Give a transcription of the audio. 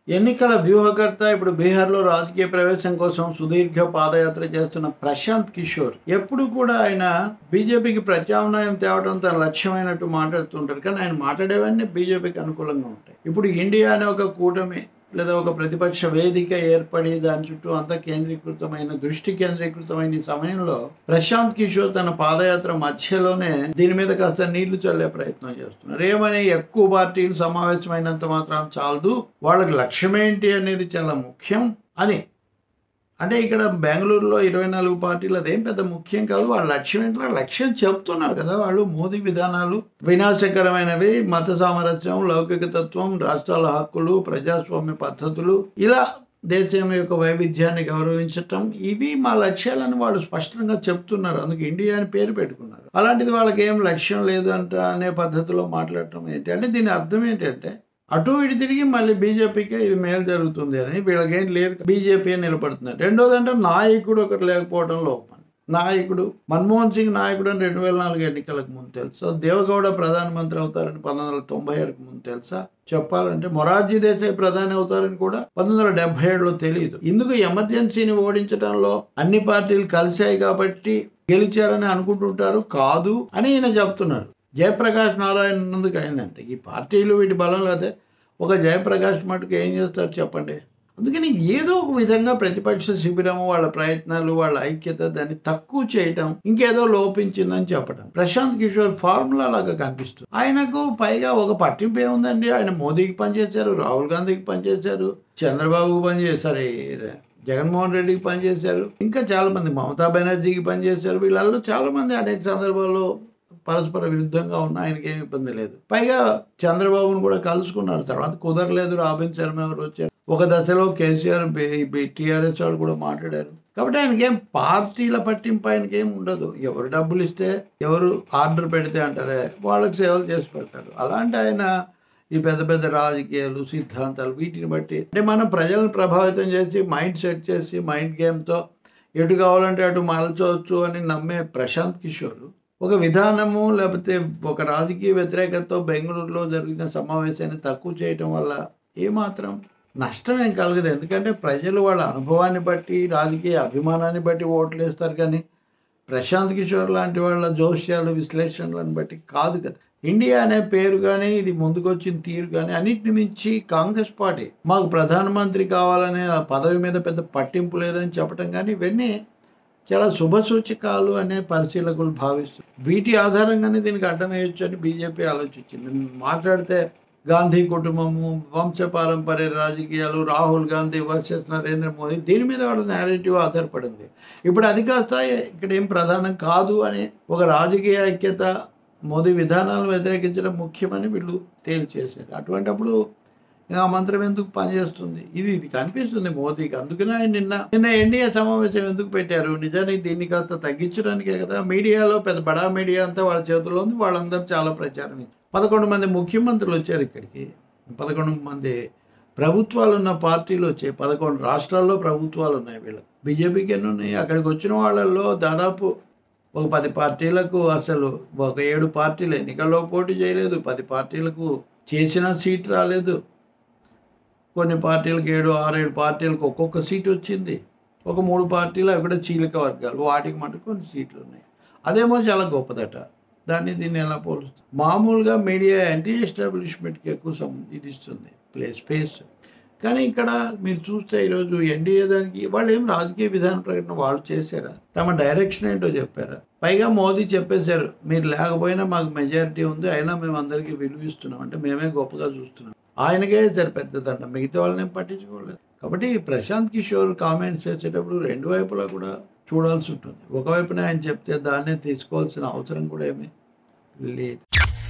ఎన్నికల వ్యూహకర్త ఇప్పుడు బీహార్లో రాజకీయ ప్రవేశం కోసం సుదీర్ఘ పాదయాత్ర చేస్తున్న ప్రశాంత్ కిషోర్ ఎప్పుడు కూడా ఆయన బీజేపీకి ప్రత్యామ్నాయం తేవడం తన లక్ష్యమైనట్టు మాట్లాడుతుంటారు కానీ ఆయన మాట్లాడేవన్నీ బీజేపీకి అనుకూలంగా ఉంటాయి ఇప్పుడు ఇండియా అనే ఒక కూటమి లేదా ఒక ప్రతిపక్ష వేదిక ఏర్పడి దాని చుట్టూ అంతా కేంద్రీకృతమైన దృష్టి కేంద్రీకృతమైన ఈ సమయంలో ప్రశాంత్ కిషోర్ తన పాదయాత్ర మధ్యలోనే దీని మీద కాస్త నీళ్లు చల్లే ప్రయత్నం చేస్తున్నారు ఏమని ఎక్కువ పార్టీలు సమావేశమైనంత మాత్రం చాలదు వాళ్ళకి లక్ష్యం ఏంటి అనేది చాలా ముఖ్యం అని అంటే ఇక్కడ బెంగళూరులో ఇరవై నాలుగు పార్టీలు అదేం పెద్ద ముఖ్యం కాదు వాళ్ళ లక్ష్యం ఏంటో లక్ష్యం చెప్తున్నారు కదా వాళ్ళు మోదీ విధానాలు వినాశకరమైనవి మత సామరస్యం లౌకిక తత్వం రాష్ట్రాల హక్కులు ప్రజాస్వామ్య పద్ధతులు ఇలా దేశం యొక్క వైవిధ్యాన్ని గౌరవించటం ఇవి మా లక్ష్యాలని వాళ్ళు స్పష్టంగా చెప్తున్నారు అందుకు ఇండియా అని పేరు పెట్టుకున్నారు అలాంటిది వాళ్ళకి ఏం లక్ష్యం లేదు అంట అనే పద్ధతిలో మాట్లాడటం ఏంటి అంటే దీని అర్థం ఏంటంటే అటు ఇటు తిరిగి మళ్ళీ బీజేపీకే ఇది మేలు జరుగుతుంది అని వీళ్ళకేం లేదు బీజేపీ నిలబడుతున్నారు రెండోది అంటే నాయకుడు ఒకటి లేకపోవడం లోపం నాయకుడు మన్మోహన్ సింగ్ నాయకుడు అని రెండు వేల నాలుగు ఎన్నికలకు ముందు తెలుసా దేవగౌడ ప్రధానమంత్రి అవుతారని పంతొమ్మిది వందల తొంభై ఏడుకు ముందు తెలుసా చెప్పాలంటే మొరార్జీ దేశాయ్ ప్రధాని అవుతారని కూడా పంతొమ్మిది వందల డెబ్బై ఏడులో తెలియదు ఇందుకు ఎమర్జెన్సీని ఓడించడంలో అన్ని పార్టీలు కలిశాయి కాబట్టి గెలిచారని అనుకుంటుంటారు కాదు అని ఈయన చెప్తున్నారు జయప్రకాష్ నారాయణ ఉన్నందుకు అయిందంటే ఈ పార్టీలు వీటి బలం లేదే ఒక జయప్రకాష్ మటుకు ఏం చేస్తారు చెప్పండి అందుకని ఏదో ఒక విధంగా ప్రతిపక్ష శిబిరం వాళ్ళ ప్రయత్నాలు వాళ్ళ ఐక్యత దాన్ని తక్కువ చేయటం ఇంకేదో లోపించిందని చెప్పడం ప్రశాంత్ కిషోర్ ఫార్ములా లాగా కనిపిస్తుంది ఆయనకు పైగా ఒక పట్టింపు ఏముందండి ఆయన మోదీకి పనిచేశారు రాహుల్ గాంధీకి పనిచేశారు చంద్రబాబుకి పనిచేశారు జగన్మోహన్ రెడ్డికి పనిచేశారు ఇంకా చాలా మంది మమతా బెనర్జీకి పనిచేశారు వీళ్ళల్లో చాలా మంది అనేక సందర్భాల్లో పరస్పర విరుద్ధంగా ఉన్న ఆయనకి ఏమి ఇబ్బంది లేదు పైగా చంద్రబాబును కూడా కలుసుకున్నారు తర్వాత కుదరలేదు రాబిన్ శర్మ ఎవరు వచ్చారు ఒక దశలో కేసీఆర్ టీఆర్ఎస్ వాళ్ళు కూడా మాట్లాడారు కాబట్టి ఆయనకి ఏం పార్టీల పట్టింపు ఆయనకి ఏం ఉండదు ఎవరు డబ్బులు ఇస్తే ఎవరు ఆర్డర్ పెడితే అంటారే వాళ్ళకి సేవలు చేసి పెడతాడు అలాంటి ఆయన ఈ పెద్ద పెద్ద రాజకీయాలు సిద్ధాంతాలు వీటిని బట్టి అంటే మనం ప్రజలను ప్రభావితం చేసి మైండ్ సెట్ చేసి మైండ్ గేమ్తో ఎటు కావాలంటే అటు మలచవచ్చు అని నమ్మే ప్రశాంత్ కిషోర్ ఒక విధానము లేకపోతే ఒక రాజకీయ వ్యతిరేకతతో బెంగళూరులో జరిగిన సమావేశాన్ని తక్కువ చేయటం వల్ల ఏమాత్రం నష్టం ఏం కలగదు ఎందుకంటే ప్రజలు వాళ్ళ అనుభవాన్ని బట్టి రాజకీయ అభిమానాన్ని బట్టి ఓట్లు వేస్తారు కానీ ప్రశాంత్ కిషోర్ లాంటి వాళ్ళ జోష్యాలు విశ్లేషణలను బట్టి కాదు కదా ఇండియా అనే పేరు కానీ ఇది ముందుకొచ్చిన తీరు కానీ అన్నిటిని మించి కాంగ్రెస్ పార్టీ మాకు ప్రధానమంత్రి కావాలనే ఆ పదవి మీద పెద్ద పట్టింపు లేదని చెప్పడం కానీ ఇవన్నీ చాలా శుభ సూచకాలు అనే పరిశీలకులు భావిస్తారు వీటి ఆధారంగానే దీనికి అడ్డం వేయొచ్చు అని బీజేపీ ఆలోచించింది మాట్లాడితే గాంధీ కుటుంబము వంశపారంపర్య రాజకీయాలు రాహుల్ గాంధీ వర్సెస్ నరేంద్ర మోదీ దీని మీద వాళ్ళ నేరేటివ్ ఆధారపడింది ఇప్పుడు అది కాస్త ఇక్కడ ఏం ప్రధానం కాదు అని ఒక రాజకీయ ఐక్యత మోదీ విధానాలను వ్యతిరేకించడం ముఖ్యమని వీళ్ళు తేల్చేశారు అటువంటప్పుడు ఆ మంత్రం ఎందుకు పనిచేస్తుంది ఇది ఇది కనిపిస్తుంది మోదీకి అందుకనే ఆయన నిన్న నిన్న ఎన్డీఏ సమావేశం ఎందుకు పెట్టారు నిజానికి దీన్ని కాస్త తగ్గించడానికే కదా మీడియాలో పెద్ద బడా మీడియా అంతా వాళ్ళ చేతిలో ఉంది వాళ్ళందరూ చాలా ప్రచారం ఇచ్చారు. పదకొండు మంది ముఖ్యమంత్రులు వచ్చారు ఇక్కడికి పదకొండు మంది ప్రభుత్వాలు ఉన్న పార్టీలు వచ్చాయి పదకొండు రాష్ట్రాల్లో ప్రభుత్వాలు ఉన్నాయి వీళ్ళకి బీజేపీకి ఎన్ని ఉన్నాయి అక్కడికి వచ్చిన వాళ్ళల్లో దాదాపు ఒక పది పార్టీలకు అసలు ఒక ఏడు పార్టీలు ఎన్నికల్లో పోటీ చేయలేదు పది పార్టీలకు చేసిన సీట్ రాలేదు కొన్ని పార్టీలకు ఏడు ఆరేడు పార్టీలకు ఒక్కొక్క సీట్ వచ్చింది ఒక మూడు పార్టీలు అవి కూడా చీలిక వర్గాలు వాటికి మటుకు కొన్ని సీట్లు ఉన్నాయి అదేమో చాలా గొప్పదట దాన్ని దీన్ని ఎలా పోలుస్తుంది మామూలుగా మీడియా యాంటీ ఎస్టాబ్లిష్మెంట్కి ఎక్కువ సం ఇది ఇస్తుంది ప్లే స్పేస్ కానీ ఇక్కడ మీరు చూస్తే ఈరోజు ఎన్డీఏ దానికి వాళ్ళు ఏం రాజకీయ విధాన ప్రకటన వాళ్ళు చేశారా తమ డైరెక్షన్ ఏంటో చెప్పారా పైగా మోదీ చెప్పేశారు మీరు లేకపోయినా మాకు మెజారిటీ ఉంది అయినా మేము అందరికీ విలువ ఇస్తున్నాం అంటే మేమే గొప్పగా చూస్తున్నాం ఆయనకే సరి పెద్దదంట మిగతా వాళ్ళని ఏం పట్టించుకోలేదు కాబట్టి ప్రశాంత్ కిషోర్ కామెంట్స్ చేసేటప్పుడు రెండు వైపులా కూడా చూడాల్సి ఉంటుంది ఒకవైపున ఆయన చెప్తే దాన్నే తీసుకోవాల్సిన అవసరం కూడా ఏమీ లేదు